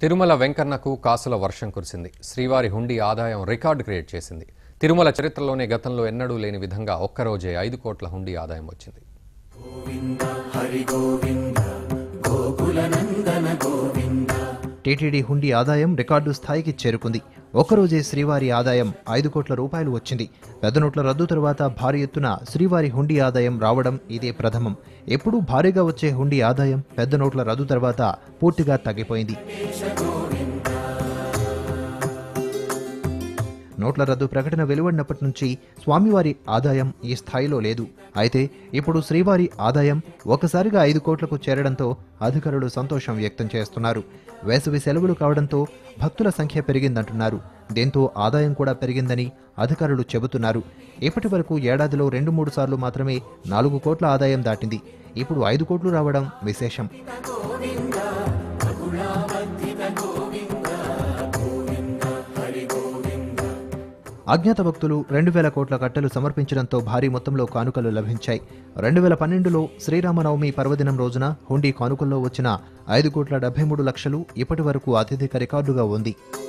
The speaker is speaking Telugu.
తిరుమల వెంకన్నకు కాసుల వర్షం కురిసింది శ్రీవారి హుండీ ఆదాయం రికార్డు క్రియేట్ చేసింది తిరుమల చరిత్రలోనే గతంలో ఎన్నడూ లేని విధంగా ఒక్కరోజే ఐదు కోట్ల హుండీ ఆదాయం వచ్చింది టీటీడీ హుండీ ఆదాయం రికార్డు స్థాయికి చేరుకుంది ఒక్కరోజే శ్రీవారి ఆదాయం ఐదు కోట్ల రూపాయలు వచ్చింది పెద్ద నోట్ల రద్దు తరువాత భారీ ఎత్తున శ్రీవారి హుండీ ఆదాయం రావడం ఇదే ప్రథమం ఎప్పుడూ భారీగా వచ్చే హుండీ ఆదాయం పెద్ద నోట్ల రద్దు తర్వాత పూర్తిగా తగ్గిపోయింది నోట్ల రద్దు ప్రకటన వెలువడినప్పటి నుంచి స్వామివారి ఆదాయం ఈ స్థాయిలో లేదు అయితే ఇప్పుడు శ్రీవారి ఆదాయం ఒకసారిగా ఐదు కోట్లకు చేరడంతో అధికారులు సంతోషం వ్యక్తం చేస్తున్నారు వేసవి సెలవులు కావడంతో భక్తుల సంఖ్య పెరిగిందంటున్నారు దీంతో ఆదాయం కూడా పెరిగిందని అధికారులు చెబుతున్నారు ఇప్పటి వరకు ఏడాదిలో రెండు మూడు సార్లు మాత్రమే నాలుగు కోట్ల ఆదాయం దాటింది ఇప్పుడు ఐదు కోట్లు రావడం విశేషం అజ్ఞాత భక్తులు రెండు వేల కోట్ల కట్టెలు సమర్పించడంతో భారీ మొత్తంలో కానుకలు లభించాయి రెండు వేల పన్నెండులో శ్రీరామనవమి పర్వదినం రోజున హుండీ కానుకల్లో వచ్చిన ఐదు కోట్ల డెబ్బై మూడు లక్షలు ఇప్పటి వరకు అత్యధిక రికార్డుగా ఉంది